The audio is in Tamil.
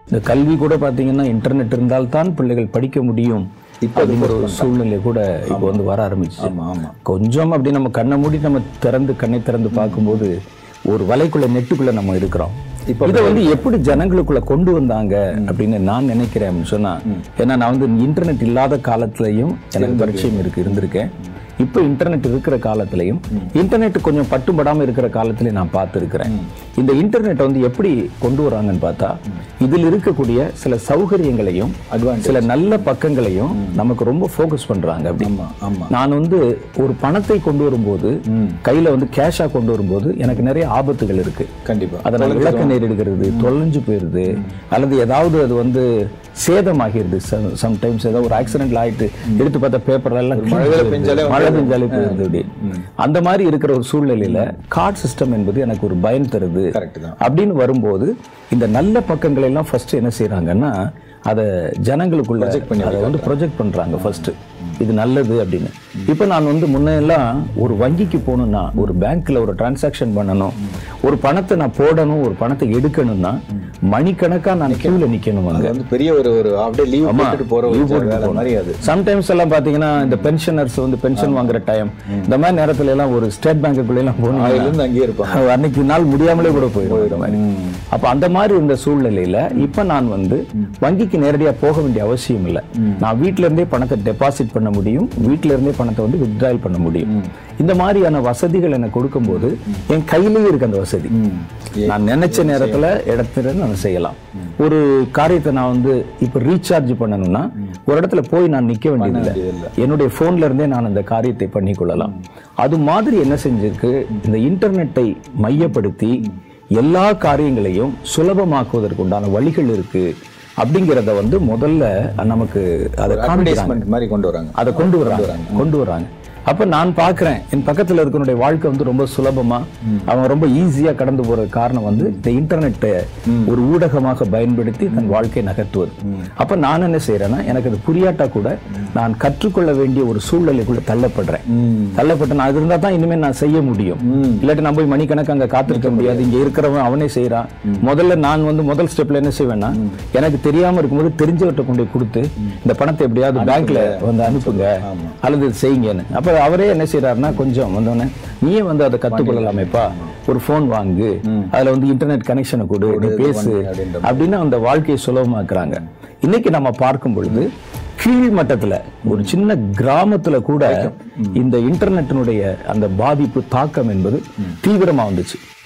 இந்த கல்வி கூட பாத்தீங்கன்னா இன்டர்நெட் இருந்தால்தான் பிள்ளைகள் படிக்க முடியும் அப்படிங்கிற ஒரு சூழ்நிலை கூட இப்போ வந்து வர ஆரம்பிச்சு ஆமா ஆமா கொஞ்சம் அப்படி நம்ம கண்ணை மூடி நம்ம திறந்து கண்ணை திறந்து பார்க்கும்போது ஒரு வலைக்குள்ள நெட்டுக்குள்ள நம்ம இருக்கிறோம் இப்ப இதை வந்து எப்படி ஜனங்களுக்குள்ள கொண்டு வந்தாங்க அப்படின்னு நான் நினைக்கிறேன் அப்படின்னு சொன்னா ஏன்னா நான் வந்து இன்டர்நெட் இல்லாத காலத்திலையும் எனக்கு பரிச்சயம் இருக்கு இருந்திருக்கேன் இப்போ இன்டர்நெட் இருக்கிற காலத்திலையும் இன்டர்நெட் கொஞ்சம் பட்டுப்படாம இருக்கிற காலத்திலையும் நான் பார்த்துருக்கிறேன் இந்த இன்டர்நெட் வந்து எப்படி கொண்டு வராங்கன்னு பார்த்தா இதில் இருக்கக்கூடிய சில சௌகரியங்களையும் Advantage. சில நல்ல பக்கங்களையும் நமக்கு ரொம்ப ஃபோக்கஸ் பண்றாங்க அப்படி ஆமா ஆமா நான் வந்து ஒரு பணத்தை கொண்டு வரும்போது கையில வந்து கேஷா கொண்டு வரும்போது எனக்கு நிறைய ஆபத்துகள் இருக்கு கண்டிப்பா அதை நான் இழக்க நேரிடுகிறது தொலைஞ்சு போயிருது அல்லது ஏதாவது அது வந்து சேதமாகிருது சம்டைம்ஸ் ஏதாவது ஒரு ஆக்சிடென்ட்ல ஆயிட்டு எடுத்து பார்த்த பேப்பர் எல்லாம் மழை கிழிஞ்சு பெஞ்சாலே போயிருது. மழை பெஞ்சாலே போயிருது அப்படி அந்த மாதிரி இருக்கிற ஒரு சூழ்நிலையில கார்டு சிஸ்டம் என்பது எனக்கு ஒரு பயம் தருது கரெக்ட் தான் அப்படின்னு வரும்போது இந்த நல்ல பக்கங்களை எல்லாம் ஃபர்ஸ்ட் என்ன செய்றாங்கன்னா அதை ஜனங்களுக்குள்ள அதை வந்து ப்ரொஜெக்ட் பண்றாங்க ஃபர்ஸ்ட் இது நல்லது அப்படின்னு இப்போ நான் வந்து முன்னெல்லாம் ஒரு வங்கிக்கு போகணும்னா ஒரு பேங்க்ல ஒரு டிரான்சாக்ஷன் பண்ணணும் ஒரு பணத்தை நான் போடணும் ஒரு பணத்தை எடுக்கணும்னா மணிக்கணக்கா நான் கியூல நிக்கணும் அங்க அது வந்து பெரிய ஒரு ஒரு அப்படியே லீவ் போட்டுட்டு போற ஒரு வேலை மாதிரி அது சம்டைம்ஸ் எல்லாம் பாத்தீங்கன்னா இந்த பென்ஷனர்ஸ் வந்து பென்ஷன் வாங்குற டைம் இந்த மாதிரி நேரத்துல எல்லாம் ஒரு ஸ்டேட் பேங்க்குள்ள எல்லாம் போகணும் அதுல இருந்து அங்கேயே இருப்பாங்க அன்னைக்கு நாள் முடியாமலே கூட போயிடும் இந்த மாதிரி அப்ப அந்த மாதிரி இருந்த சூழ்நிலையில இப்ப நான் வந்து வங்கிக்கு நேரடியா போக வேண்டிய அவசியம் இல்லை நான் வீட்ல இருந்தே பணத்தை டெபாசிட் பண்ண முடியும் வீட்ல இருந்தே பணத்தை வந்து வித்ட்ராயல் பண்ண முடியும் இந்த மாதிரியான வசதிகள் எனக்கு கொடுக்கும்போது என் கையிலேயே இருக்கு அந்த வசதி நான் நினைச்ச நேரத்துல இடத்துல நான் செய்யலாம் ஒரு காரியத்தை நான் வந்து இப்ப ரீசார்ஜ் பண்ணணும்னா ஒரு இடத்துல போய் நான் நிக்க வேண்டியதில்லை வேண்டியதில்லை. என்னுடைய போன்ல இருந்தே நான் அந்த காரியத்தை பண்ணி கொள்ளலாம் அது மாதிரி என்ன செஞ்சிருக்கு இந்த இன்டர்நெட்டை மையப்படுத்தி எல்லா காரியங்களையும் சுலபமாக்குவதற்கு உண்டான வழிகள் இருக்கு அப்படிங்கிறத வந்து முதல்ல நமக்கு அதை காண்பிக்கிறாங்க அட்வர்டைஸ்மெண்ட் மாதிரி கொண்டு வராங்க அதை கொண்டு வர்றாங்க கொண்டு வர்றாங்க அப்ப நான் பார்க்கிறேன் என் பக்கத்துல இருக்கனுடைய வாழ்க்கை வந்து ரொம்ப சுலபமா அவன் ரொம்ப ஈஸியா கடந்து போற காரணம் வந்து இந்த இன்டர்நெட்டை ஒரு ஊடகமாக பயன்படுத்தி தன் வாழ்க்கையை நகர்த்துவது அப்ப நான் என்ன செய்யறேன்னா எனக்கு அது புரியாட்டா கூட நான் கற்றுக்கொள்ள வேண்டிய ஒரு சூழ்நிலைக்குள்ள தள்ளப்படுறேன் தள்ளப்பட்டு நான் அது இருந்தா தான் இனிமே நான் செய்ய முடியும் இல்லாட்டி நான் போய் மணிக்கணக்கு அங்க காத்திருக்க முடியாது இங்க இருக்கிறவன் அவனே செய்யறான் முதல்ல நான் வந்து முதல் ஸ்டெப்ல என்ன செய்வேன்னா எனக்கு தெரியாம இருக்கும்போது தெரிஞ்சவர்கிட்ட கொண்டு போய் கொடுத்து இந்த பணத்தை எப்படியாவது பேங்க்ல வந்து அனுப்புங்க அல்லது இது செய்யுங்கன்னு அப்ப அவரே என்ன செய்யறாருன்னா கொஞ்சம் வந்தோடனே நீயே வந்து அதை கத்துக்கொள்ளலாமேப்பா ஒரு போன் வாங்கு அதுல வந்து இன்டர்நெட் கனெக்ஷனை கொடு நீ பேசு அப்படின்ற அப்படின்னு அந்த வாழ்க்கையை சுலபமாக்குறாங்க இன்னைக்கு நம்ம பார்க்கும் பொழுது கீழ் மட்டத்துல ஒரு சின்ன கிராமத்துல கூட இந்த இன்டர்நெட்டினுடைய அந்த பாதிப்பு தாக்கம் என்பது தீவிரமா வந்துச்சு